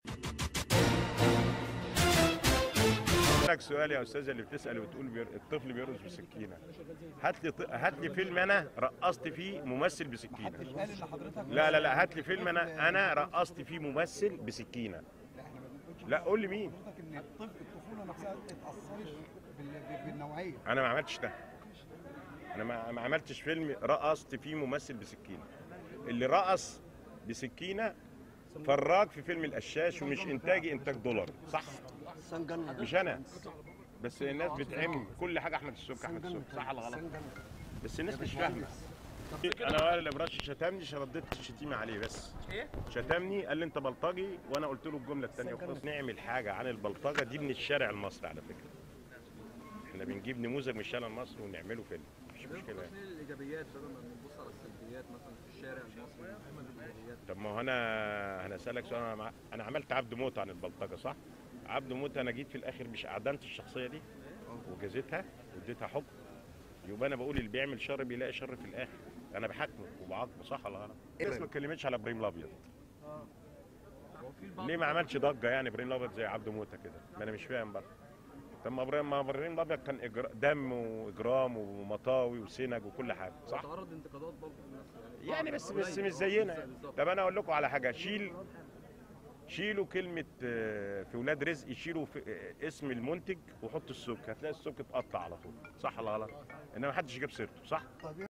لك سؤال يا استاذه اللي بتسال وتقول بير... الطفل بيرقص بسكينه هات لي ط... هات لي فيلم انا رقصت فيه ممثل بسكينه محدش قال ان حضرتك لا لا لا هات لي فيلم انا انا رقصت فيه ممثل بسكينه لا احنا ما بنقولش لا قول لي مين حضرتك ان الطفل الطفوله نفسها اتاثرت بال- بالنوعيه انا ما عملتش ده انا ما, ما عملتش فيلم رقصت فيه ممثل بسكينه اللي رقص بسكينه فراج في فيلم القشاش ومش انتاجي انتاج دولار صح مش انا بس الناس بتعم كل حاجه احمد السبكي احمد السبكي صح ولا غلط بس الناس مش فاهمه انا وائل الابراش شتمني رديت الشتيمه عليه بس ايه؟ شتمني قال لي انت بلطجي وانا قلت له الجمله الثانيه وخلاص نعمل حاجه عن البلطجه دي من الشارع المصري على فكره احنا بنجيب نموذج من الشارع المصري ونعمله فيلم مش مشكله يعني. ايه الايجابيات بدل ما نبص على السلبيات مثلا في الشارع المصري الايجابيات طب ما هو انا انا اسالك سؤال انا, مع... انا عملت عبد موت عن البلطجه صح؟ عبد موت انا جيت في الاخر مش اعدمت الشخصيه دي وجزيتها واديتها حكم يبقى انا بقول اللي بيعمل شر بيلاقي شر في الاخر انا بحاكمه وبعاقبه صح ولا غلط؟ الناس ما اتكلمتش على ابراهيم الابيض هو في البعض ليه ما عملش ضجه يعني ابراهيم الابيض زي عبد موته كده ما انا مش فاهم برضه طب ما ابراهيم ما ابراهيم الابيض كان إجر... دم واجرام ومطاوي وسنج وكل حاجه صح؟ تعرض انتقادات برضه في الناس يعني بس قليل. بس مش زينا يعني. بالظبط. طب انا اقول لكم على حاجه شيل شيلوا كلمه آه، في ولاد رزق شيلوا في آه، اسم المنتج وحطوا السبك هتلاقي السبك اتقطع على طول صح ولا غلط انما محدش جاب سيرته صح